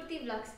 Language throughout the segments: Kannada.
ಕುರ್ತಿ ವ್ಲಾಗ್ಸ್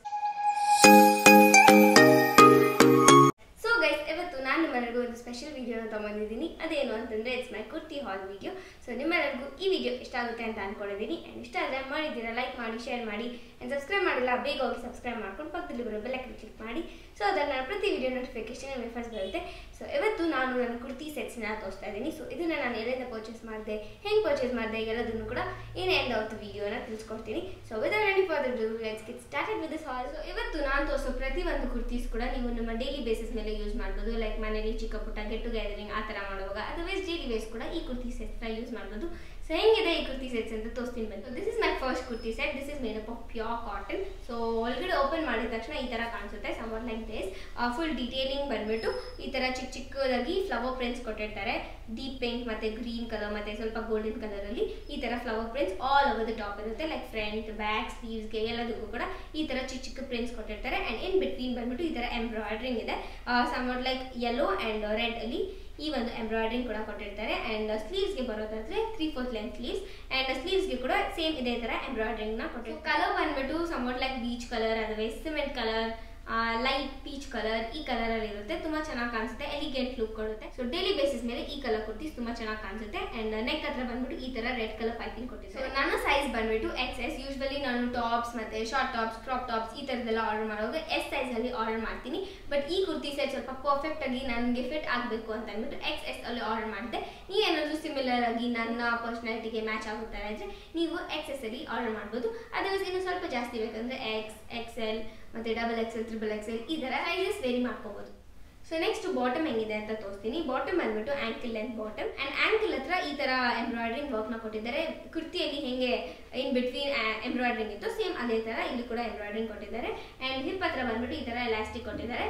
ಸೊ ಗೈಸ್ ಇವತ್ತು ನಾನು ನಿಮ್ಮೆಲ್ಲರಿಗೂ ಒಂದು ಸ್ಪೆಷಲ್ ವಿಡಿಯೋನ ತೊಗೊಂಡಿದ್ದೀನಿ ಅದೇನು ಅಂತಂದರೆ it's my kurti haul video so ನಿಮ್ಮೆಲ್ಲರಿಗೂ ಈ ವಿಡಿಯೋ ಇಷ್ಟ ಆಗುತ್ತೆ ಅಂತ ಅನ್ಕೊಂಡಿದ್ದೀನಿ ಆ್ಯಂಡ್ ಇಷ್ಟ ಆದರೆ ಮಾಡಿದ್ದೀರಾ ಲೈಕ್ ಮಾಡಿ ಶೇರ್ ಮಾಡಿ ಆ್ಯಂಡ್ ಸಬ್ಸ್ಕ್ರೈಬ್ ಮಾಡಿಲ್ಲ ಬೇಗ ಹೋಗಿ ಸಬ್ಸ್ಕ್ರೈಬ್ ಮಾಡ್ಕೊಂಡು ಪಕ್ಕದಲ್ಲಿ ಬರೋ ಬೆಲ್ಲಕ್ಕೆ ಕ್ಲಿಕ್ ಮಾಡಿ ಸೊ ಅದನ್ನು ನಾನು ಪ್ರತಿ ವಿಡಿಯೋ ನೋಟಿಫಿಕೇಶನ್ ನಿಮಗೆ ಫಸ್ಟ್ ಬರುತ್ತೆ ಸೊ ಇವತ್ತು ನಾನು ನನ್ನ ಕುರ್ತಿ ಸೆಟ್ಸ್ನ ತೋರಿಸ್ತಾ ಇದ್ದೀನಿ ಸೊ ಇದನ್ನು ನಾನು ಎಲ್ಲಿಂದ ಪರ್ಚೇಸ್ ಮಾಡಿದೆ ಹೆಂಗೆ ಪರ್ಚೇಸ್ ಮಾಡಿದೆ ಎಲ್ಲದನ್ನು ಕೂಡ ಇನ್ ಎಂಡ್ ಆಫ್ ದ ವಿಡಿಯೋನ ತಿಳಿಸ್ಕೊಡ್ತೀನಿ so with ready for the let's get started with this haul so ಇವತ್ತು ನಾನು ತೋರಿಸೋ ಪ್ರತಿ ಒಂದು ಕುರ್ತೀಸ್ ಕೂಡ ನೀವು ನಿಮ್ಮ ಡೈಲಿ ಬೇಸಿಸ್ ಮೇಲೆ ಯೂಸ್ ಮಾಡ್ಬೋದು ಲೈಕ್ ಮನೇಲಿ ಚಿಕ್ಕ ಪುಟ್ಟ ಗೆಟ್ ಟುಗೆದರಿಂಗ್ ಆ ಥರ ಮಾಡುವಾಗ ಅದರ್ವೈಸ್ ಡೈಲಿ ವೇಸ್ ಕೂಡ ಈ ಕುರ್ತಿ ಸೆಟ್ಸ್ನ ಯೂಸ್ ಮಾಡ್ಬೋದು ಸೊ ಹೆಂಗಿದೆ ಈ ಕುರ್ತಿ ಸೆಟ್ಸ್ ಅಂತ ತೋರಿಸ್ತೀನಿ ಬಂದು this is my first kurti set this is made up of pure cotton so ಒಳಗಡೆ ಓಪನ್ ಮಾಡಿದ ತಕ್ಷಣ ಈ ಥರ ಕಾಣಿಸುತ್ತೆ somewhat like this full detailing ಬಂದ್ಬಿಟ್ಟು ಈ ಥರ ಚಿಕ್ಕ ಚಿಕ್ಕದಾಗಿ ಫ್ಲವರ್ ಪ್ರಿಂಟ್ಸ್ ಕೊಟ್ಟಿರ್ತಾರೆ ಡೀಪ್ ಪಿಂಕ್ ಮತ್ತೆ ಗ್ರೀನ್ ಕಲರ್ ಮತ್ತೆ ಸ್ವಲ್ಪ ಗೋಲ್ಡನ್ ಕಲರ್ ಅಲ್ಲಿ ಈ ತರ flower prints all over the top ಇರುತ್ತೆ ಲೈಕ್ ಫ್ರಂಟ್ ಬ್ಯಾಕ್ ಸ್ಲೀವ್ಸ್ಗೆ ಎಲ್ಲದಕ್ಕೂ ಕೂಡ ಈ ತರ ಚಿಕ್ಕ ಚಿಕ್ಕ ಪ್ರಿಂಟ್ಸ್ ಕೊಟ್ಟಿರ್ತಾರೆ ಅಂಡ್ ಇನ್ ಬಿಟ್ವೀನ್ ಬಂದ್ಬಿಟ್ಟು ಈ ತರ ಎಂಬ್ರಾಯ್ಡ್ರಿಂಗ್ ಇದೆ somewhat like yellow and red ಅಲ್ಲಿ ಈ ಒಂದು ಎಂಬ್ರಾಯ್ಡ್ರಿಂಗ್ ಕೂಡ ಕೊಟ್ಟಿರ್ತಾರೆ ಅಂಡ್ ಸ್ಲೀವ್ಸ್ಗೆ ಬರೋದಾದ್ರೆ three fourth length sleeves and ಸ್ಲೀವ್ಸ್ಗೆ ಕೂಡ ಸೇಮ್ ಇದೇ ತರ ಎಂಬ್ರಾಯ್ಡ್ರಿಂಗ್ ನ ಕೊಟ್ಟಿರ್ತಾರೆ ಕಲರ್ ಬಂದ್ಬಿಟ್ಟು ಸಮ್ವಾಟ್ ಲೈಕ್ ಬೀಚ್ ಕಲರ್ ಅಥವಾ cement colour light peach colour ಈ ಕಲರ್ ಅಲ್ಲಿ ಇರುತ್ತೆ ತುಂಬಾ ಚೆನ್ನಾಗಿ ಕಾಣಿಸುತ್ತೆ ಎಲಿಗೆಂಟ್ ಲುಕ್ ಕೊಡುತ್ತೆ ಸೊ ಡೈಲಿ ಬೇಸಿಸ್ ಮೇಲೆ ಈ ಕಲರ್ ಕುರ್ತೀಸ್ ತುಂಬಾ ಚೆನ್ನಾಗಿ ಕಾಣಿಸುತ್ತೆ ಅಂಡ್ ನೆಕ್ ಹತ್ರ ಬಂದ್ಬಿಟ್ಟು ಈ ತರ ರೆಡ್ ಕಲರ್ ಪೈಪಿಂಗ್ ಕೊಟ್ಟಿದ್ದಾರೆ ಸೊ ನನ್ನ ಸೈಜ್ ಬಂದ್ಬಿಟ್ಟು ಎಕ್ಸ್ ಎಸ್ ಯೂಶ್ವಲಿ ನಾನು ಟಾಪ್ಸ್ ಮತ್ತೆ ಶಾರ್ಟ್ ಟಾಪ್ಸ್ ಕ್ರಾಪ್ ಟಾಪ್ಸ್ ಈ ತರದೆಲ್ಲ ಆರ್ಡರ್ ಮಾಡುವಾಗ ಎಸ್ ಸೈಜ್ ಅಲ್ಲಿ ಆರ್ಡರ್ ಮಾಡ್ತೀನಿ ಬಟ್ ಈ ಕುರ್ತಿ ಸೈಜ್ ಸ್ವಲ್ಪ ಪರ್ಫೆಕ್ಟ್ ಆಗಿ ನನಗೆ ಫಿಟ್ ಆಗಬೇಕು ಅಂತ ಅಂದ್ಬಿಟ್ಟು ಎಕ್ಸ್ ಎಸ್ ಅಲ್ಲಿ ಆರ್ಡರ್ ಮಾಡಿದೆ ನೀವೇನಾದ್ರೂ ಸಿಮಿಲರ್ ಆಗಿ ನನ್ನ ಪರ್ಸನಾಲಿಟಿಗೆ ಮ್ಯಾಚ್ ಆಗುತ್ತಾರೆ ಅಂದ್ರೆ ನೀವು ಎಕ್ಸ್ ಎಸ್ ಅಲ್ಲಿ ಆರ್ಡರ್ ಮಾಡ್ಬೋದು ಅದರ್ವೈಸ್ ಇನ್ನು ಸ್ವಲ್ಪ ಜಾಸ್ತಿ ಬೇಕಂದ್ರೆ ಎಕ್ಸ್ ಎಕ್ಸ್ ಎಲ್ ಮತ್ತೆ ಡಬಲ್ ಎಕ್ಸೆಲ್ ತ್ರಿಬಲ್ ಎಕ್ಸೆಲ್ ಈ ಥರ ಸೈಜಸ್ ವೇರಿ ಮಾಡ್ಕೋಬಹುದು ಸೊ ನೆಕ್ಸ್ಟ್ ಬಾಟಮ್ ಹೆಂಗಿದೆ ಅಂತ ತೋರಿಸ್ತೀನಿ ಬಾಟಮ್ ಬಂದ್ಬಿಟ್ಟು ankle length bottom and ankle ಹತ್ರ ಈ ತರ ಎಂಬ್ರಾಯ್ಡ್ರಿಂಗ್ ವರ್ಕ್ ನ ಕೊಟ್ಟಿದ್ದಾರೆ ಕುರ್ತಿಯಲ್ಲಿ ಹೆಂಗೆ ಇನ್ ಬಿಟ್ವೀನ್ ಎಂಬ್ರಾಯ್ಡ್ರಿಂಗ್ ಇತ್ತು ಸೇಮ್ ಅದೇ ತರ ಇಲ್ಲಿ ಕೂಡ ಎಂಬ್ರಾಯ್ಡ್ರಿಂಗ್ ಕೊಟ್ಟಿದ್ದಾರೆ ಅಂಡ್ ಹಿಪ್ ಹತ್ರ ಬಂದ್ಬಿಟ್ಟು ಈ ತರ ಎಲಾಸ್ಟಿಕ್ ಕೊಟ್ಟಿದ್ದಾರೆ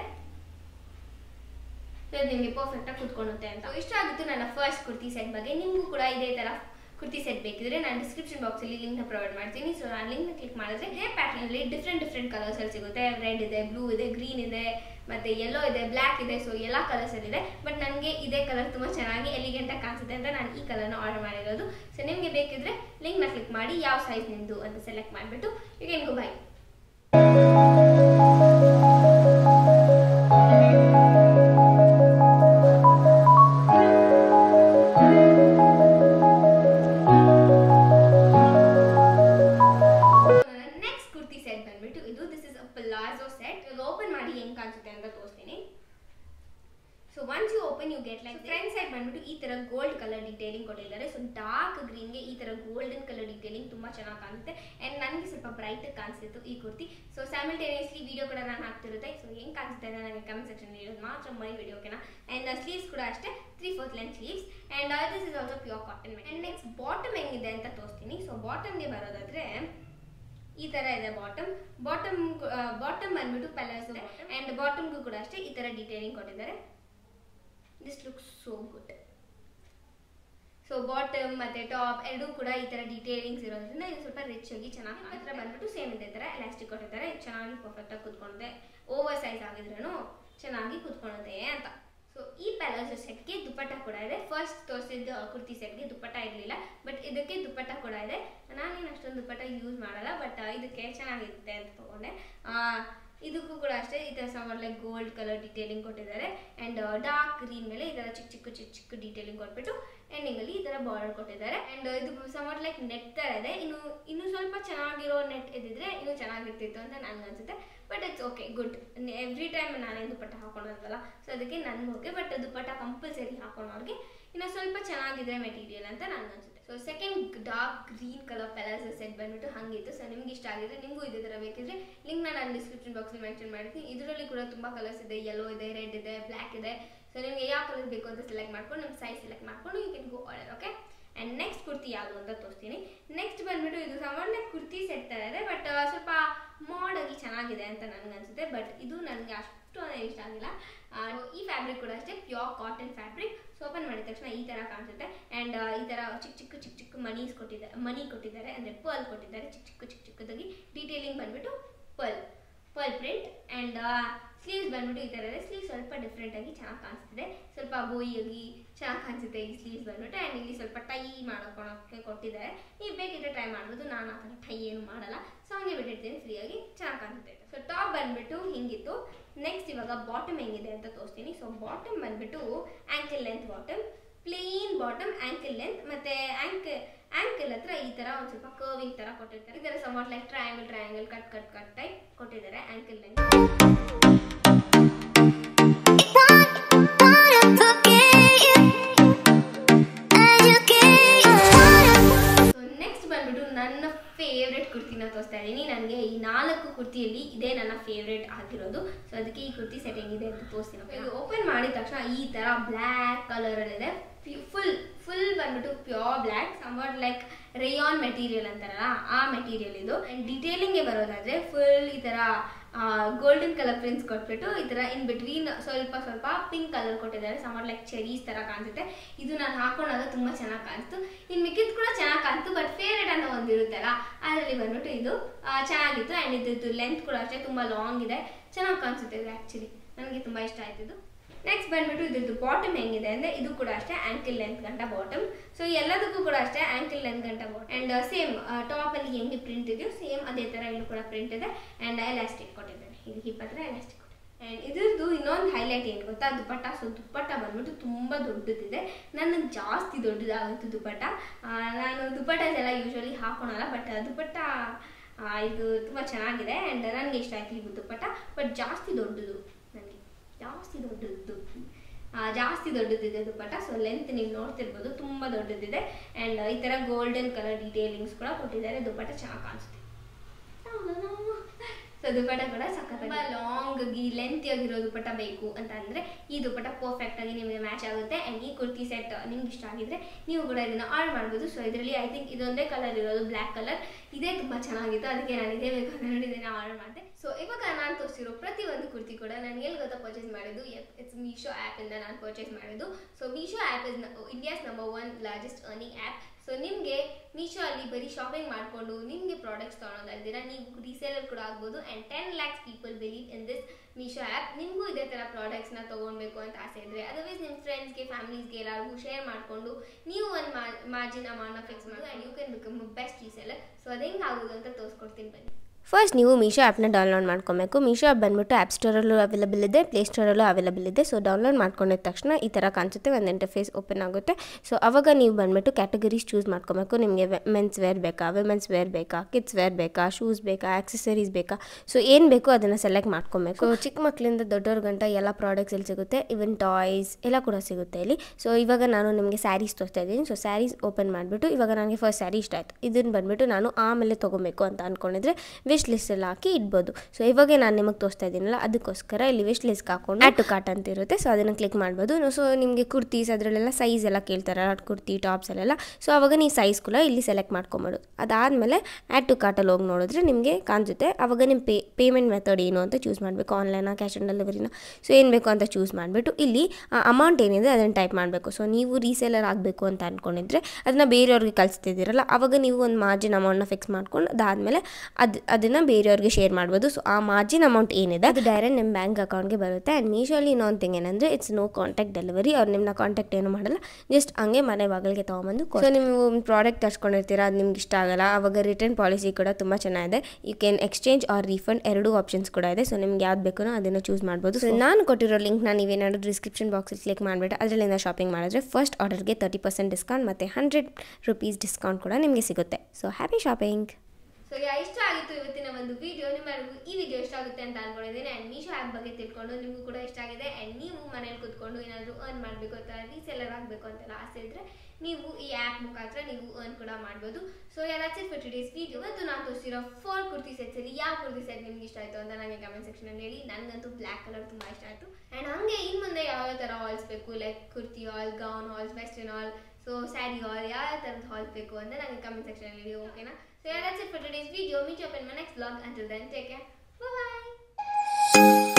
ಇದು ನಿಮಗೆ ಪರ್ಫೆಕ್ಟ್ ಆಗಿ ಕುತ್ಕೊಳ್ಳುತ್ತೆ ಅಂತ So, ಇಷ್ಟ ಆಗಿತ್ತು ನನ್ನ ಫಸ್ಟ್ ಕುರ್ತಿ ಸೆಟ್ ಬಗ್ಗೆ ನಿಮಗೂ ಕೂಡ ಇದೇ ತರ ಕುರ್ತಿ ಸೆಟ್ ಬೇಕಿದ್ರೆ ನಾನು ಡಿಸ್ಕ್ರಿಪ್ಷನ್ ಬಾಕ್ಸಲ್ಲಿ ಲಿಂಕ್ನ ಪ್ರೊವೈಡ್ ಮಾಡ್ತೀನಿ ಸೊ ನಾನು ಲಿಂಕ್ನ ಕ್ಲಿಕ್ ಮಾಡಿದ್ರೆ ಇದೇ ಪ್ಯಾಟರ್ನಲ್ಲಿ ಡಿಫ್ರೆಂಟ್ ಡಿಫ್ರೆಂಟ್ ಕಲರ್ಸ್ ಅಲ್ಲಿ ಸಿಗುತ್ತೆ ರೆಡ್ ಇದೆ ಬ್ಲೂ ಇದೆ ಗ್ರೀನ್ ಇದೆ ಮತ್ತೆ ಯೆಲ್ಲೋ ಇದೆ ಬ್ಲ್ಯಾಕ್ ಇದೆ ಸೊ ಎಲ್ಲ ಕಲರ್ಸ್ ಅಲ್ಲಿ ಇದೆ ಬಟ್ ನನಗೆ ಇದೇ ಕಲರ್ ತುಂಬ ಚೆನ್ನಾಗಿ ಎಲಿಗೆಂಟ್ ಆಗಿ ಕಾಣಿಸುತ್ತೆ ಅಂತ ನಾನು ಈ ಕಲರ್ನ ಆರ್ಡರ್ ಮಾಡಿರೋದು ಸೊ ನಿಮಗೆ ಬೇಕಿದ್ರೆ ಲಿಂಕ್ನ ಕ್ಲಿಕ್ ಮಾಡಿ ಯಾವ ಸೈಜ್ ನಿಮ್ಮದು ಅಂತ ಸೆಲೆಕ್ಟ್ ಮಾಡಿಬಿಟ್ಟು you can go by next kurti set ಬಂದ್ಬಿಟ್ಟು ಇದು this is a palazzo set ಇದು ಓಪನ್ ಮಾಡಿ ಹೆಂಗ್ ಕಾಣಿಸುತ್ತೆ ಅಂತ ತೋರಿಸ್ತೀನಿ so once you open you get like front side ಬಂದ್ಬಿಟ್ಟು ಈ ತರ ಗೋಲ್ಡ್ ಕಲರ್ ಡಿಟೇಲಿಂಗ್ ಕೊಟ್ಟಿದ್ದಾರೆ ಸೊ ಡಾರ್ಕ್ ಗ್ರೀನ್ಗೆ ಈ ತರ ಗೋಲ್ಡನ್ ಕಲರ್ ಡಿಟೇಲಿಂಗ್ ತುಂಬಾ ಚೆನ್ನಾಗಿ ಕಾಣುತ್ತೆ ಅಂಡ್ ನನಗೆ ಸ್ವಲ್ಪ ಬ್ರೈಟ್ ಕಾಣಿಸ್ತಿತ್ತು ಈ ಕುರ್ತಿ ಸೊ ಸ್ಯಾಮಿಲ್ಟೇನಿಯಸ್ಲಿ ವಿಡಿಯೋ ಕೂಡ ನಾನು ಹಾಕ್ತಿರುತ್ತೆ ಸೊ ಹೆಂಗ್ ಕಾಣಿಸುತ್ತೆ ಅಂತ ನನಗೆ ಕಮೆಂಟ್ ಸೆಕ್ಷನ್ ಇರೋದು ಮಾತ್ರ ಮೈ ವಿಡಿಯೋ ಓಕೆನಾ ಅಂಡ್ ಸ್ಲೀವ್ಸ್ ಕೂಡ ಅಷ್ಟೇ three fourth length sleeves and this is also pure cotton and next bottom ಹೆಂಗಿದೆ ಅಂತ ತೋರಿಸ್ತೀನಿ ಸೊ ಬಾಟಮ್ಗೆ ಬರೋದಾದ್ರೆ ಈ ತರ ಇದೆ ಬಾಟಮ್ ಬಾಟಮ್ ಬಾಟಮ್ ಬಂದ್ಬಿಟ್ಟು ಪೆಲಸ್ ಅಂಡ್ ಬಾಟಮ್ಗೂ ಕೂಡ ಅಷ್ಟೇ ಈ ತರ ಡಿಟೇಲಿಂಗ್ ಕೊಟ್ಟಿದ್ದಾರೆ this looks so good so bottom ಮತ್ತೆ ಟಾಪ್ ಎರಡೂ ಕೂಡ ಈ ತರ ಡಿಟೇಲಿಂಗ್ಸ್ ಇರೋದ್ರಿಂದ ಇದು ಸ್ವಲ್ಪ ರಿಚ್ ಆಗಿ ಚೆನ್ನಾಗಿ ಮಾತ್ರ ಬಂದ್ಬಿಟ್ಟು ಸೇಮ್ ಇದೆ ತರ ಎಲಾಸ್ಟಿಕ್ ಕೊಟ್ಟಿದ್ದಾರೆ ಇದು ಚೆನ್ನಾಗಿ ಪರ್ಫೆಕ್ಟ್ ಆಗಿ ಕುತ್ಕೊಳ್ಳುತ್ತೆ ಓವರ್ ಸೈಜ್ ಆಗಿದ್ರೂ ಚೆನ್ನಾಗಿ ಕುತ್ಕೊಳ್ಳುತ್ತೆ ಅಂತ ಸೊ ಈ ಪ್ಯಾಲೋಸೋ ಸೆಟ್ಗೆ ದುಪ್ಪಟ್ಟ ಕೂಡ ಇದೆ ಫಸ್ಟ್ ತೋರಿಸಿದ ಕುರ್ತಿ ಸೆಟ್ಗೆ ದುಪ್ಪಟ್ಟ ಇರಲಿಲ್ಲ ಬಟ್ ಇದಕ್ಕೆ ದುಪ್ಪಟ್ಟ ಕೂಡ ಇದೆ ನಾನೇನು ಅಷ್ಟೊಂದು ದುಪ್ಪಟ್ಟ ಯೂಸ್ ಮಾಡಲ್ಲ ಬಟ್ ಇದಕ್ಕೆ ಚೆನ್ನಾಗಿರುತ್ತೆ ಅಂತ ತಗೊಂಡೆ ಆ, ಇದಕ್ಕೂ ಕೂಡ ಅಷ್ಟೇ ಈ ಥರ some like gold colour detailing ಕೊಟ್ಟಿದ್ದಾರೆ ಆ್ಯಂಡ್ ಡಾರ್ಕ್ ಗ್ರೀನ್ ಮೇಲೆ ಈ ಥರ ಚಿಕ್ಕ ಚಿಕ್ಕ ಚಿಕ್ಕ ಚಿಕ್ಕ ಡಿಟೇಲಿಂಗ್ ಕೊಟ್ಬಿಟ್ಟು ಎಂಡಿಂಗಲ್ಲಿ ಈ ಥರ ಬಾರ್ಡರ್ ಕೊಟ್ಟಿದ್ದಾರೆ ಆ್ಯಂಡ್ ಇದು ಸಮರ್ ಲೈಕ್ ನೆಟ್ ಥರ ಇದೆ ಇನ್ನು ಇನ್ನು ಸ್ವಲ್ಪ ಚೆನ್ನಾಗಿರೋ ನೆಟ್ ಇದ್ದಿದ್ರೆ ಇನ್ನೂ ಚೆನ್ನಾಗಿರ್ತಿತ್ತು ಅಂತ ನನಗೆ ಅನ್ಸುತ್ತೆ but it's okay good every time ನಾನೇ ದುಪ್ಪಟ್ಟ ಹಾಕೊಳ್ಳೋದಲ್ಲ ಸೊ ಅದಕ್ಕೆ ನನಗೆ ಓಕೆ ಬಟ್ ದುಪ್ಪಟ್ಟ ಕಂಪಲ್ಸರಿ ಹಾಕೊಳ್ಳೋರಿಗೆ ಇನ್ನು ಸ್ವಲ್ಪ ಚೆನ್ನಾಗಿದ್ರೆ ಮೆಟೀರಿಯಲ್ ಅಂತ ನನಗೆ ಅನ್ಸುತ್ತೆ so second dark green colour palazzo set ಬಂದ್ಬಿಟ್ಟು ಹಂಗಿತ್ತು ಸೊ ನಿಮ್ಗೆ ಇಷ್ಟ ಆಗಿದ್ರೆ ನಿಮಗೂ ಇದೇ ಥರ ಬೇಕಿದ್ರೆ ಲಿಂಕ್ನ ನಾನು ಡಿಸ್ಕ್ರಿಪ್ಷನ್ ಬಾಕ್ಸಲ್ಲಿ ಮೆನ್ಷನ್ ಮಾಡ್ತೀನಿ ಇದರಲ್ಲಿ ಕೂಡ ತುಂಬ ಕಲರ್ಸ್ ಇದೆ ಯೆಲ್ಲೋ ಇದೆ ರೆಡ್ ಇದೆ ಬ್ಲ್ಯಾಕ್ ಇದೆ ಸೊ ನಿಮಗೆ ಯಾವ ಕಲರ್ ಬೇಕು ಅಂತ ಸೆಲೆಕ್ಟ್ ಮಾಡ್ಕೊಂಡು ನಿಮ್ಮ ಸೈಜ್ ಸೆಲೆಕ್ಟ್ ಮಾಡ್ಕೊಂಡು you can go order okay and next kurti ಯಾವುದು ಅಂತ ತೋರಿಸ್ತೀನಿ ನೆಕ್ಸ್ಟ್ ಬಂದ್ಬಿಟ್ಟು ಇದು ಸಾಮಾನ್ಯ ಕುರ್ತಿ ಸೆಟ್ ಥರ ಇದೆ ಬಟ್ ಸ್ವಲ್ಪ ಮಾಡಾಗಿ ಚೆನ್ನಾಗಿದೆ ಅಂತ ನನಗೆ ಅನ್ಸುತ್ತೆ ಬಟ್ ಇದು ನನಗೆ ಅಷ್ಟು ಇಷ್ಟ ಆಗಿಲ್ಲ ಆ, ಈ ಫ್ಯಾಬ್ರಿಕ್ ಕೂಡ ಅಷ್ಟೇ pure cotton fabric so open ಮಾಡಿದ ತಕ್ಷಣ ಈ ಥರ ಕಾಣಿಸುತ್ತೆ ಆ್ಯಂಡ್ ಈ ಥರ ಚಿಕ್ಕ ಚಿಕ್ಕ ಚಿಕ್ಕ ಚಿಕ್ಕ ಮನೀಸ್ ಕೊಟ್ಟಿದ್ದಾರೆ ಮನಿ ಕೊಟ್ಟಿದ್ದಾರೆ ಅಂದರೆ ಪರ್ಲ್ ಕೊಟ್ಟಿದ್ದಾರೆ ಚಿಕ್ಕ ಚಿಕ್ಕ ಚಿಕ್ಕ ಚಿಕ್ಕದಾಗಿ ಡೀಟೇಲಿಂಗ್ ಬಂದ್ಬಿಟ್ಟು pearl pearl print and sleeves ಬಂದ್ಬಿಟ್ಟು ಈ ಥರ ಇದೆ ಸ್ಲೀವ್ ಸ್ವಲ್ಪ ಡಿಫ್ರೆಂಟ್ ಆಗಿ ಚೆನ್ನಾಗಿ ಕಾಣಿಸ್ತಿದೆ ಸ್ವಲ್ಪ ಗೋಯಿಯಾಗಿ ಚೆನ್ನಾಗಿ ಕಾಣಿಸುತ್ತೆ ಈ ಸ್ಲೀವ್ಸ್ ಬಂದ್ಬಿಟ್ಟು ಆ್ಯಂಡ್ ಇಲ್ಲಿ ಸ್ವಲ್ಪ ಟೈ ಮಾಡ್ಕೊಳಕ್ಕೆ ಕೊಟ್ಟಿದ್ದಾರೆ ನೀವು ಬೇಕಿದ್ರೆ ಟ್ರೈ ಮಾಡ್ಬೋದು ನಾನು ಆ ಥರ ಟೈ ಏನು ಮಾಡಲ್ಲ ಸೊ ಹಂಗೆ ಬಿಟ್ಟಿರ್ತೀನಿ ಫ್ರೀಯಾಗಿ ಚೆನ್ನಾಗಿ ಕಾಣಿಸುತ್ತೆ ಸೊ ಟಾಪ್ ಬಂದ್ಬಿಟ್ಟು ಹಿಂಗಿತ್ತು ನೆಕ್ಸ್ಟ್ ಇವಾಗ ಬಾಟಮ್ ಹೆಂಗಿದೆ ಅಂತ ತೋರಿಸ್ತೀನಿ ಸೊ ಬಾಟಮ್ ಬಂದ್ಬಿಟ್ಟು ankle length bottom plain bottom ankle length ಮತ್ತೆ ಆ್ಯಂಕಲ್ ಆ್ಯಂಕಲ್ ಹತ್ರ ಈ ತರ ಒಂದು ಸ್ವಲ್ಪ ಕರ್ವಿಂಗ್ ತರ ಕೊಟ್ಟಿರ್ತಾರೆ ಈ ತರ somewhat like triangle triangle cut cut cut type ಕೊಟ್ಟಿದ್ದಾರೆ ಆ್ಯಂಕಲ್ ಲೆಂತ್ ಸೊ ನೆಕ್ಸ್ಟ್ ಬಂದ್ಬಿಟ್ಟು ನನ್ನ ಫೇವ್ರೆಟ್ ಕುರ್ತಿನ ತೋರಿಸ್ತಾ ಇದ್ದೀನಿ ನನಗೆ ಈ ನಾಲ್ಕು ಕುರ್ತಿಯಲ್ಲಿ ಇದೇ ನನ್ನ ಫೇವ್ರೆಟ್ ಆಗಿರೋದು ಸೊ ಅದಕ್ಕೆ ಈ ಕುರ್ತಿ ಸೆಟ್ ಹೆಂಗಿದೆ ಅಂತ ತೋರಿಸ್ತೀನಿ ಇದು ಓಪನ್ ಮಾಡಿದ ತಕ್ಷಣ ಈ ತರ ಬ್ಲ್ಯಾಕ್ ಕಲರಲ್ಲಿದೆ ಫುಲ್ ಫುಲ್ ಬಂದ್ಬಿಟ್ಟು pure black somewhat like rayon material ಅಂತಾರಲ್ಲ ಆ ಮೆಟೀರಿಯಲ್ ಇದು ಆ್ಯಂಡ್ ಡಿಟೇಲಿಂಗ್ಗೆ ಬರೋದಾದ್ರೆ ಫುಲ್ ಈ ಥರ ಗೋಲ್ಡನ್ ಕಲರ್ ಪ್ರಿಂಟ್ಸ್ ಕೊಟ್ಬಿಟ್ಟು ಈ ಥರ ಇನ್ ಬಿಟ್ವೀನ್ ಸ್ವಲ್ಪ ಸ್ವಲ್ಪ ಪಿಂಕ್ ಕಲರ್ ಕೊಟ್ಟಿದ್ದಾರೆ ಸಮಾರ್ ಲೈಕ್ ಚೆರೀಸ್ ಥರ ಕಾಣಿಸುತ್ತೆ ಇದು ನಾನು ಹಾಕೊಂಡಾಗ ತುಂಬ ಚೆನ್ನಾಗಿ ಕಾಣಿಸ್ತು ಇನ್ನು ಮಿಕ್ಕಿದ್ ಕೂಡ ಚೆನ್ನಾಗಿ ಕಾಣಿಸ್ತು ಬಟ್ ಫೇವ್ರೇಟ್ ಅನ್ನೋ ಒಂದು ಇರುತ್ತಲ್ಲ ಅದರಲ್ಲಿ ಬಂದ್ಬಿಟ್ಟು ಇದು ಆ, ಚೆನ್ನಾಗಿತ್ತು ಆ್ಯಂಡ್ ಇದ್ರದ್ದು ಲೆಂತ್ ಕೂಡ ಅಷ್ಟೇ ತುಂಬ ಲಾಂಗ್ ಇದೆ ಚೆನ್ನಾಗಿ ಕಾಣಿಸುತ್ತೆ ಇದು ಆ್ಯಕ್ಚುಲಿ ನನಗೆ ತುಂಬ ಇಷ್ಟ ಆಯ್ತು ಇದು ನೆಕ್ಸ್ಟ್ ಬಂದ್ಬಿಟ್ಟು ಇದ್ರದ್ದು ಬಾಟಮ್ ಹೆಂಗಿದೆ ಅಂದರೆ ಇದು ಕೂಡ ಅಷ್ಟೇ ಆ್ಯಂಕಲ್ ಲೆಂತ್ ಗಂಟ ಬಾಟಮ್ ಸೊ ಎಲ್ಲದಕ್ಕೂ ಕೂಡ ಅಷ್ಟೇ ಆ್ಯಂಕಲ್ ಲೆಂತ್ ಗಂಟ ಬಾಟಮ್ ಆ್ಯಂಡ್ ಸೇಮ್ ಟಾಪಲ್ಲಿ ಹೆಂಗೆ ಪ್ರಿಂಟ್ ಇದೆಯೋ ಸೇಮ್ ಅದೇ ಥರ ಇಲ್ಲೂ ಕೂಡ ಪ್ರಿಂಟ್ ಇದೆ ಆ್ಯಂಡ್ ಎಲಾಸ್ಟಿಕ್ ಕೊಟ್ಟಿದ್ದಾರೆ ಇದು ಹಿಪ್ ಹತ್ರ ಎಲಾಸ್ಟಿಕ್ ಆ್ಯಂಡ್ ಇದ್ರದ್ದು ಇನ್ನೊಂದು ಹೈಲೈಟ್ ಏನು ಗೊತ್ತಾ ದುಪ್ಪಟ್ಟ ಸೊ ದುಪ್ಪಟ್ಟ ಬಂದ್ಬಿಟ್ಟು ತುಂಬ ದೊಡ್ಡದಿದೆ ನನಗೆ ಜಾಸ್ತಿ ದೊಡ್ಡದಾಗಿತ್ತು ದುಪ್ಪಟ್ಟ ಆ, ನಾನು ದುಪ್ಪಟ್ಟಾಸ್ ಎಲ್ಲ ಯೂಶ್ವಲಿ ಹಾಕೊಳಲ್ಲ ಬಟ್ ದುಪ್ಪಟ್ಟ ಆ, ಇದು ತುಂಬ ಚೆನ್ನಾಗಿದೆ ಆ್ಯಂಡ್ ನನಗೆ ಇಷ್ಟ ಆಯ್ತು ಈ ದುಪ್ಪಟ್ಟ ಬಟ್ ಜಾಸ್ತಿ ದೊಡ್ಡದು ನನಗೆ ಜಾಸ್ತಿ ದೊಡ್ಡದು ಆ, ಜಾಸ್ತಿ ದೊಡ್ಡದಿದೆ ದುಪ್ಪಟ್ಟ ಸೊ ಲೆಂತ್ ನೀವು ನೋಡ್ತಿರ್ಬೋದು ತುಂಬ ದೊಡ್ಡದಿದೆ ಆ್ಯಂಡ್ ಈ ಥರ ಗೋಲ್ಡನ್ ಕಲರ್ ಡೀಟೇಲಿಂಗ್ಸ್ ಕೂಡ ಕೊಟ್ಟಿದ್ದಾರೆ ದುಪ್ಪಟ್ಟ ಚೆನ್ನಾಗಿ ಕಾಣಿಸುತ್ತೆ ಸೊ ದುಪ್ಪಟ್ಟ ಕೂಡ ಸಖತ್ ಲಾಂಗ್ ಆಗಿ ಲೆಂತ್ ಆಗಿರೋ ದುಪ್ಪಟ್ಟ ಬೇಕು ಅಂತ ಅಂದ್ರೆ ಈ ದುಪ್ಪಟ್ಟ ಪರ್ಫೆಕ್ಟ್ ಆಗಿ ನಿಮಗೆ ಮ್ಯಾಚ್ ಆಗುತ್ತೆ ಅಂಡ್ ಈ ಕುರ್ತಿ ಸೆಟ್ ನಿಮ್ಗೆ ಇಷ್ಟ ಆಗಿದ್ರೆ ನೀವು ಕೂಡ ಇದನ್ನ ಆರ್ಡರ್ ಮಾಡ್ಬೋದು ಸೊ ಇದರಲ್ಲಿ ಐ ಥಿಂಕ್ ಇದೊಂದೇ ಕಲರ್ ಇರೋದು ಬ್ಲ್ಯಾಕ್ ಕಲರ್ ಇದೇ ತುಂಬಾ ಚೆನ್ನಾಗಿತ್ತು ಅದಕ್ಕೆ ನಾನು ಇದೇ ಬೇಕು ಅಂತ ನೋಡಿ ಇದನ್ನ ಆರ್ಡರ್ ಮಾಡಿದೆ ಸೊ ಇವಾಗ ನಾನು ತೋರಿಸಿರೋ ಪ್ರತಿ ಒಂದು ಕುರ್ತಿ ಕೂಡ ನಾನು ಎಲ್ಲಿ ಗೊತ್ತಾ ಪರ್ಚೇಸ್ ಮಾಡಿದ್ದು ಇಟ್ಸ್ ಮೀಶೋ ಆ್ಯಪಿಂದ ನಾನು ಪರ್ಚೇಸ್ ಮಾಡಿದ್ದು so Meesho app is India's number one largest earning app so ನಿಮಗೆ ಮೀಶೋ ಅಲ್ಲಿ ಬರೀ ಶಾಪಿಂಗ್ ಮಾಡಿಕೊಂಡು ನಿಮಗೆ ಪ್ರಾಡಕ್ಟ್ಸ್ ತೊಗೊಳೋದಲ್ದಿರ ನೀವು ರೀಸೇಲರ್ ಕೂಡ ಆಗ್ಬೋದು and ten lakhs people believe in this Meesho app ನಿಮಗೂ ಇದೇ ಥರ ಪ್ರಾಡಕ್ಟ್ಸ್ನ ತೊಗೊಳ್ಬೇಕು ಅಂತ ಆಸೆ ಇದ್ದರೆ ಅದರ್ವೈಸ್ ನಿಮ್ಮ ಫ್ರೆಂಡ್ಸ್ಗೆ ಫ್ಯಾಮಿಲೀಸ್ಗೆ ಎಲ್ಲರಿಗೂ ಶೇರ್ ಮಾಡಿಕೊಂಡು ನೀವು ಒಂದು ಮಾರ್ಜಿನ್ ಅಮೌಂಟ್ನ ಫಿಕ್ಸ್ ಮಾಡಿ and you can become best reseller so ಅದು ಹೆಂಗೆ ಆಗೋದು ಅಂತ ತೋರಿಸ್ಕೊಡ್ತೀನಿ ಬನ್ನಿ ಫಸ್ಟ್ ನೀವು ಮೀಶೋ ಆ್ಯಪ್ನ ಡೌನ್ಲೋಡ್ ಮಾಡ್ಕೊಬೇಕು ಮೀಶೋ ಆ್ಯಪ್ ಬಂದ್ಬಿಟ್ಟು ಆ್ಯಪ್ ಸ್ಟೋರಲ್ಲೂ ಅವೈಲಬಲ್ ಇದೆ ಪ್ಲೇಸ್ಟೋರಲ್ಲೂ ಅವೈಲಬಲ್ ಇದೆ ಸೊ ಡೌನ್ಲೋಡ್ ಮಾಡ್ಕೊಂಡಿದ ತಕ್ಷಣ ಈ ಥರ ಕಾಣಿಸುತ್ತೆ ಒಂದು ಇಂಟರ್ಫೇಸ್ ಓಪನ್ ಆಗುತ್ತೆ ಸೊ ಅವಾಗ ನೀವು ಬಂದ್ಬಿಟ್ಟು ಕ್ಯಾಟಗರೀಸ್ ಚೂಸ್ ಮಾಡ್ಕೊಬೇಕು ನಿಮಗೆ ಮೆನ್ಸ್ ವೇರ್ ಬೇಕಾ ವಿಮೆನ್ಸ್ ವೇರ್ ಬೇಕಾ ಕಿಡ್ಸ್ ವೇರ್ ಬೇಕಾ ಶೂಸ್ ಬೇಕಾ ಆಕ್ಸೆಸರೀಸ್ ಬೇಕಾ ಸೊ ಏನು ಬೇಕೋ ಅದನ್ನು ಸೆಲೆಕ್ಟ್ ಮಾಡ್ಕೊಬೇಕು ಸೊ ಚಿಕ್ಕ ಮಕ್ಕಳಿಂದ ದೊಡ್ಡವ್ರ ಗಂಟ ಎಲ್ಲ ಪ್ರಾಡಕ್ಟ್ಸ್ ಇಲ್ಲಿ ಸಿಗುತ್ತೆ ಇವನ್ ಟಾಯ್ಸ್ ಎಲ್ಲ ಕೂಡ ಸಿಗುತ್ತೆ ಇಲ್ಲಿ ಸೊ ಇವಾಗ ನಾನು ನಿಮಗೆ ಸ್ಯಾರೀಸ್ ತೋರಿಸ್ತಾ ಇದ್ದೀನಿ ಸೊ ಸ್ಯಾರೀಸ್ ಓಪನ್ ಮಾಡಿಬಿಟ್ಟು ಇವಾಗ ನನಗೆ ಫಸ್ಟ್ ಸ್ಯಾರಿ ಇಷ್ಟ ಆಯಿತು ಇದನ್ನು ಬಂದ್ಬಿಟ್ಟು ನಾನು ಆಮೇಲೆ ತೊಗೊಬೇಕು ಅಂತ ಅಂದ್ಕೊಂಡಿದ್ರೆ ವಿಶ್ ಲಿಸ್ಟಲ್ಲಿ ಹಾಕಿ ಇಡ್ಬೋದು ಸೊ ಇವಾಗ ನಾನು ನಿಮಗೆ ತೋರಿಸ್ತಾ ಇದ್ದೀನಲ್ಲ ಅದಕ್ಕೋಸ್ಕರ ಇಲ್ಲಿ ವಿಶ್ ಲಿಸ್ಟ್ ಹಾಕೊಂಡು ಆ್ಯಡ್ ಟು ಕಾರ್ಟ್ ಅಂತ ಇರುತ್ತೆ ಸೊ ಅದನ್ನು ಕ್ಲಿಕ್ ಮಾಡ್ಬೋದು ಸೊ ನಿಮಗೆ ಕುರ್ತೀಸ್ ಅದರಲ್ಲೆಲ್ಲ ಸೈಜ್ ಎಲ್ಲ ಕೇಳ್ತಾರಲ್ಲ ಕುರ್ತಿ ಟಾಪ್ಸ್ ಅಲ್ಲೆಲ್ಲ ಸೊ ಅವಾಗ ನೀವು ಸೈಜ್ ಕೂಡ ಇಲ್ಲಿ ಸೆಲೆಕ್ಟ್ ಮಾಡ್ಕೊಂಬೋದು ಅದಾದಮೇಲೆ ಆ್ಯಡ್ ಟು ಕಾರ್ಟಲ್ಲಿ ಹೋಗಿ ನೋಡಿದ್ರೆ ನಿಮಗೆ ಕಾಣಿಸುತ್ತೆ ಅವಾಗ ನಿಮ್ಮ ಪೇ ಪೇಮೆಂಟ್ ಮೆಥಡ್ ಏನು ಅಂತ ಚೂಸ್ ಮಾಡಬೇಕು ಆನ್ಲೈನ ಕ್ಯಾಶ್ ಆನ್ ಡೆಲಿವರಿನ ಸೊ ಏನು ಬೇಕು ಅಂತ ಚೂಸ್ ಮಾಡಿಬಿಟ್ಟು ಇಲ್ಲಿ ಅಮೌಂಟ್ ಏನಿದೆ ಅದನ್ನು ಟೈಪ್ ಮಾಡಬೇಕು ಸೊ ನೀವು ರೀಸೇಲರ್ ಆಗಬೇಕು ಅಂತ ಅಂದ್ಕೊಂಡಿದ್ರೆ ಅದನ್ನ ಬೇರೆಯವ್ರಿಗೆ ಕಳಿಸ್ತಿದ್ದೀರಲ್ಲ ಅವಾಗ ನೀವು ಒಂದು ಮಾರ್ಜಿನ್ ಅಮೌಂಟ್ನ ಫಿಕ್ಸ್ ಮಾಡ್ಕೊಂಡು ಅದಾದಮೇಲೆ ಅದು ಅದನ್ನು ಬೇರೆಯವ್ರಿಗೆ ಶೇರ್ ಮಾಡ್ಬೋದು ಸೊ ಆ ಮಾರ್ಜಿನ್ ಅಮೌಂಟ್ ಏನಿದೆ ಅದು ಡೈರೆಕ್ಟ್ ನಿಮ್ಮ ಬ್ಯಾಂಕ್ ಅಕೌಂಟ್ಗೆ ಬರುತ್ತೆ ಆ್ಯಂಡ್ ಮೀಶೋಲಿ ಇನ್ನೊಂದು ಥಿಂಗ್ ಏನಂದರೆ ಇಟ್ಸ್ ನೋ ಕಾಂಟ್ಯಾಕ್ಟ್ ಡೆಲಿವರಿ ಅವ್ರು ನಿಮ್ಮನ್ನ ಕಾಂಟ್ಯಾಕ್ಟ್ ಏನು ಮಾಡಲ್ಲ ಜಸ್ಟ್ ಹಂಗೆ ಮನೆ ಬಾಗಿಲಿಗೆ ತೊಗೊಂಬಂದು ಸೊ ನೀವು ಪ್ರಾಡಕ್ಟ್ ತರ್ಸ್ಕೊಂಡಿರ್ತೀರ ಅದು ನಿಮ್ಗೆ ಇಷ್ಟ ಆಗಲ್ಲ ಅವಾಗ ರಿಟರ್ನ್ ಪಾಲಿಸಿ ಕೂಡ ತುಂಬ ಚೆನ್ನಾಗಿದೆ you can exchange or refund ಎರಡೂ ಆಪ್ಷನ್ಸ್ ಕೂಡ ಇದೆ ಸೊ ನಿಮ್ಗೆ ಯಾವ್ದು ಬೇಕೋ ಅದನ್ನು ಚೂಸ್ ಮಾಡ್ಬೋದು ಸೊ ನಾನು ಕೊಟ್ಟಿರೋ ಲಿಂಕ್ನ ನೀವೇನಾದ್ರು ಡಿಸ್ಕ್ರಿಪ್ಷನ್ ಬಾಕ್ಸಲ್ಲಿ ಕ್ಲಿಕ್ ಮಾಡಿಬಿಟ್ಟು ಅದರಲ್ಲಿಂದ ಶಾಪಿಂಗ್ ಮಾಡಿದ್ರೆ ಫಸ್ಟ್ ಆರ್ಡರ್ಗೆ ತರ್ಟಿ ಪರ್ಸೆಂಟ್ ಡಿಸ್ಕೌಂಟ್ ಮತ್ತು ಹಂಡ್ರೆಡ್ ರುಪೀಸ್ ಡಿಸ್ಕೌಂಟ್ ಕೂಡ ನಿಮಗೆ ಸಿಗುತ್ತೆ so happy shopping so ya ಇಷ್ಟ ಆಗಿತ್ತು ಇವತ್ತಿನ ಒಂದು ವಿಡಿಯೋ ನಿಮ್ಮೆಲ್ಲರಿಗೂ ಈ ವಿಡಿಯೋ ಇಷ್ಟ ಆಗುತ್ತೆ ಅಂತ ಅನ್ಕೊಂಡಿದ್ದೀನಿ ಆ್ಯಂಡ್ ಮೀಶೋ ಆ್ಯಪ್ ಬಗ್ಗೆ ತಿಳ್ಕೊಂಡು ನಿಮಗೂ ಕೂಡ ಇಷ್ಟ ಆಗಿದೆ ಆ್ಯಂಡ್ ನೀವು ಮನೇಲಿ ಕೂತ್ಕೊಂಡು ಏನಾದರೂ ಅರ್ನ್ ಮಾಡಬೇಕು ಅಥವಾ ರೀಸೆಲ್ಲರ್ ಆಗಬೇಕು ಅಂತೆಲ್ಲ ಆಸೆ ಇದ್ದರೆ ನೀವು ಈ ಆ್ಯಪ್ ಮುಖಾಂತರ ನೀವು ಅರ್ನ್ ಕೂಡ ಮಾಡ್ಬೋದು ಸೊ ಯಾರಾಚೆ ಫಾರ್ ಟುಡೇಸ್ ವಿಡಿಯೋ ಮತ್ತು ನಾನು ತೋರಿಸಿರೋ ಫೋರ್ ಕುರ್ತಿ ಸೆಟ್ಸಲ್ಲಿ ಯಾವ ಕುರ್ತಿ ಸೆಟ್ ನಿಮ್ಗೆ ಇಷ್ಟ ಆಯಿತು ಅಂತ ನನಗೆ ಕಮೆಂಟ್ ಸೆಕ್ಷನಲ್ಲಿ ಹೇಳಿ ನನಗಂತೂ ಬ್ಲ್ಯಾಕ್ ಕಲರ್ ತುಂಬ ಇಷ್ಟ ಆಯಿತು ಆ್ಯಂಡ್ ಹಂಗೆ ಇನ್ನು ಮುಂದೆ ಯಾವ ಥರ ಹಾಲ್ಸ್ ಬೇಕು like kurti haul gown hauls western haul so sari haul ಯಾವ ಥರದ ಹಾಲ್ ಬೇಕು ಅಂತ ನನಗೆ ಕಮೆಂಟ್ ಸೆಕ್ಷನಲ್ಲಿ ಹೇಳಿ ಓಕೆನಾ so that's it for today's video. Meet you up in my next vlog. Until then, take care. Bye bye.